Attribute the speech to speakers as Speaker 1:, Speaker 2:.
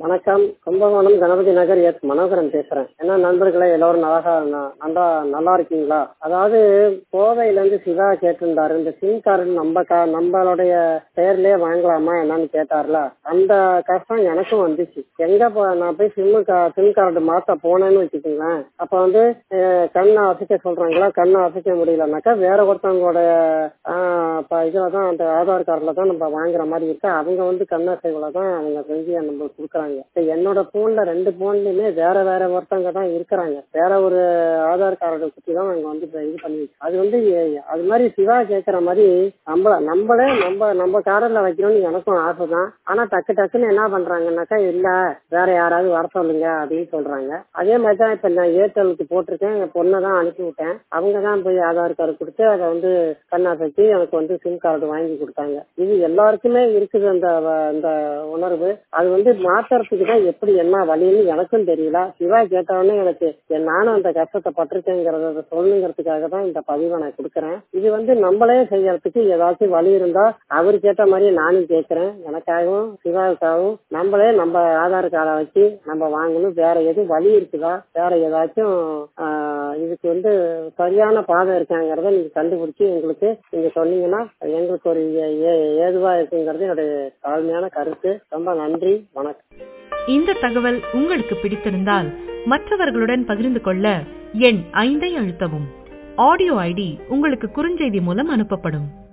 Speaker 1: வணக்கம் கும்பகோணம் கணபதி நகர் எஸ் மனோகரன் பேசுறேன் என்ன நண்பர்களே எல்லாரும் நல்லா நல்லா நல்லா இருக்கீங்களா அதாவது கோவையில இருந்து சிவா கேட்டிருந்தாரு இந்த சிம் கார்டு நம்ம கா நம்மளுடைய பெயர்லயே வாங்கலாமா என்னன்னு கேட்டார்ல அந்த கஷ்டம் எனக்கும் வந்துச்சு எங்க போ நான் போய் சிம் கா சிம் கார்டு மாத்த போனேன்னு வச்சுக்கோங்களேன் அப்ப வந்து அஹ், கண்ணை அசைக்க சொல்றாங்களா கண்ணை அசைக்க முடியலனாக்கா வேற ஒருத்தவங்களோட ஆஹ், இப்ப இதுல தான் அந்த ஆதார் கார்டுல தான் நம்ம வாங்குற மாதிரி இருக்கு அவங்க வந்து கண்ணசைவுல தான் அவங்க செஞ்சு நம்ம கொடுக்குறாங்க இப்ப என்னோட போன்ல ரெண்டு போன்லயுமே வேற வேற ஒருத்தவங்க தான் இருக்கிறாங்க வேற ஒரு ஆதார் கார்டை பத்தி தான் அவங்க வந்து இப்ப இது பண்ணி வச்சு- அது வந்து எ- அது மாதிரி சிவா கேக்குற மாதிரி நம்ம நம்மளே நம்ம நம்ம கார்டுல வைக்கணும்னு எனக்கும் ஆசை தான் ஆனா டக்கு டக்குன்னு என்ன பண்றாங்கன்னாக்கா இல்ல வேற யாராவது வர சொல்லுங்க அப்படின்னு சொல்றாங்க அதே மாதிரி தான் இப்ப நான் ஏர்டெலுக்கு போட்டிருக்கேன் என் பொண்ணை தான் அனுப்பி விட்டேன் அவங்க தான் போய் ஆதார் கார்டு கொடுத்து அதை வந்து கண்ணாசைக்கு எனக்கு வந்து சிம் கார்டு வாங்கி கொடுத்தாங்க இது எல்லாருக்குமே இருக்குது அந்த வ- அந்த உணர்வு அது வந்து மாத்துறதுக்கு தான் எப்படி என்ன வழின்னு எனக்கும் தெரியல சிவா கேட்டவொடனே எனக்கு என் நானும் அந்த கஷ்டத்தை பட்டிருக்கேங்கிறத சொல்லணுங்கிறதுக்காக தான் இந்த பதிவை நான் கொடுக்குறேன் இது வந்து நம்மளே செய்யறதுக்கு ஏதாச்சும் வழி இருந்தா அவர் கேட்ட மாதிரியே நானும் கேட்கிறேன் எனக்காகவும் சிவாவுக்காகவும் நம்மளே நம்ம ஆதார் கார்டை வச்சு நம்ம வாங்கணும் வேற எதுவும் வழி இருக்குதா வேற ஏதாச்சும் ஆஹ், இதுக்கு வந்து சரியான பாதை இருக்காங்கிறத நீங்க கண்டுபிடிச்சு எங்களுக்கு நீங்க சொன்னீங்கன்னா எங்களுக்கு ஒரு ஏ- ஏ- ஏதுவா இருக்குங்கிறது என்னுடைய தாழ்மையான கருத்து ரொம்ப நன்றி வணக்கம்
Speaker 2: இந்த தகவல் உங்களுக்கு பிடித்திருந்தால் மற்றவர்களுடன் பகிர்ந்து கொள்ள எண் ஐந்தை அழுத்தவும் ஆடியோ ஐடி உங்களுக்கு குறுஞ்செய்தி மூலம் அனுப்பப்படும்